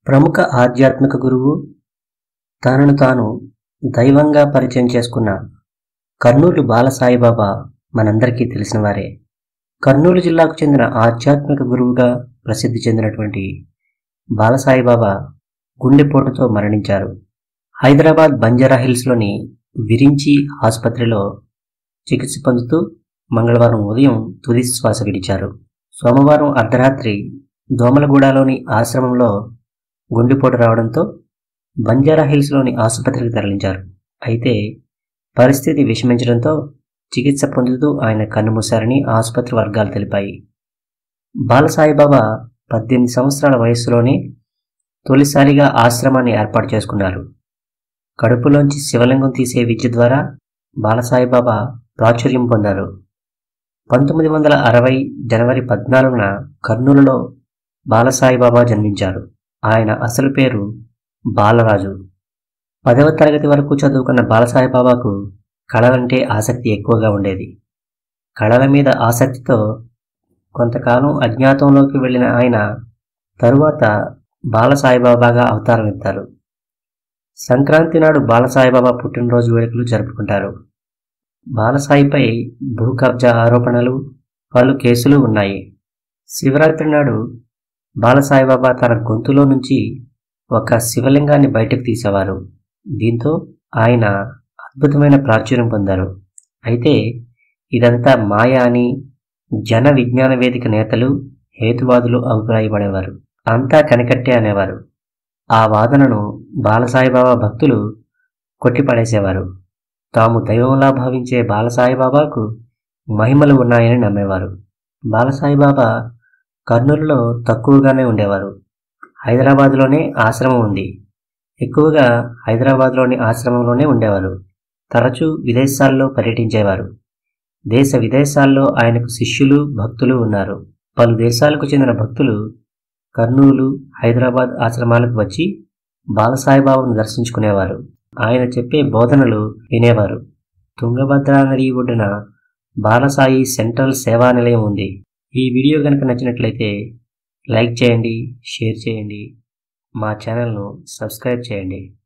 ప్రముఖ ఆధ్యాత్మిక గురువు తనను తాను దైవంగా పరిచయం చేసుకున్న కర్నూలు బాలసాయిబాబా మనందరికీ తెలిసిన వారే కర్నూలు జిల్లాకు చెందిన ఆధ్యాత్మిక గురువుగా ప్రసిద్ధి చెందినటువంటి బాలసాయిబాబా గుండెపోటుతో మరణించారు హైదరాబాద్ బంజారా హిల్స్లోని విరించి ఆసుపత్రిలో చికిత్స పొందుతూ మంగళవారం ఉదయం తుది శ్వాస విడిచారు సోమవారం అర్ధరాత్రి దోమలగూడలోని ఆశ్రమంలో గుండెపోటు రావడంతో బంజారా హిల్స్లోని ఆసుపత్రికి తరలించారు అయితే పరిస్థితి విషమించడంతో చికిత్స పొందుతూ ఆయన కన్నుమూశారని ఆసుపత్రి వర్గాలు తెలిపాయి బాలసాయిబాబా పద్దెనిమిది సంవత్సరాల వయస్సులోనే తొలిసారిగా ఆశ్రమాన్ని ఏర్పాటు చేసుకున్నారు కడుపులోంచి శివలింగం తీసే విద్య ద్వారా బాలసాయిబాబా ప్రాచుర్యం పొందారు పంతొమ్మిది వందల అరవై జనవరి పద్నాలుగున కర్నూలులో బాలసాయిబాబా జన్మించారు ఆయన అసలు పేరు బాలరాజు పదవ తరగతి వరకు చదువుకున్న బాలసాయిబాబాకు కళలంటే ఆసక్తి ఎక్కువగా ఉండేది కళల మీద ఆసక్తితో కొంతకాలం అజ్ఞాతంలోకి వెళ్ళిన ఆయన తరువాత బాలసాయిబాబాగా అవతారం ఎత్తారు సంక్రాంతి నాడు బాలసాయిబాబా పుట్టినరోజు వేడుకలు జరుపుకుంటారు బాలసాయిపై భూ కబ్జా ఆరోపణలు పలు కేసులు ఉన్నాయి శివరాత్రి నాడు బాలసాయిబాబా తన గొంతులో నుంచి ఒక శివలింగాన్ని బయటకు తీసేవారు దీంతో ఆయన అద్భుతమైన ప్రాచుర్యం పొందారు అయితే ఇదంతా మాయ అని జన విజ్ఞాన వేదిక నేతలు హేతువాదులు అభిప్రాయపడేవారు అంతా కనికట్టే అనేవారు ఆ వాదనను బాలసాయిబాబా భక్తులు కొట్టిపడేసేవారు తాము దైవంలా భావించే బాలసాయిబాబాకు మహిమలు ఉన్నాయని నమ్మేవారు బాలసాయిబాబా కర్నూలులో తక్కువగానే ఉండేవారు హైదరాబాద్లోనే ఆశ్రమం ఉంది ఎక్కువగా హైదరాబాద్లోని ఆశ్రమంలోనే ఉండేవారు తరచూ విదేశాల్లో పర్యటించేవారు దేశ విదేశాల్లో ఆయనకు శిష్యులు భక్తులు ఉన్నారు పలు దేశాలకు చెందిన భక్తులు కర్నూలు హైదరాబాద్ ఆశ్రమాలకు వచ్చి బాలసాయిబాబాను దర్శించుకునేవారు ఆయన చెప్పే బోధనలు వినేవారు తుంగభద్రా నది ఒడ్డున బాలసాయి సెంట్రల్ సేవా నిలయం ఉంది ఈ వీడియో కనుక నచ్చినట్లయితే లైక్ చేయండి షేర్ చేయండి మా ఛానల్ను సబ్స్క్రైబ్ చేయండి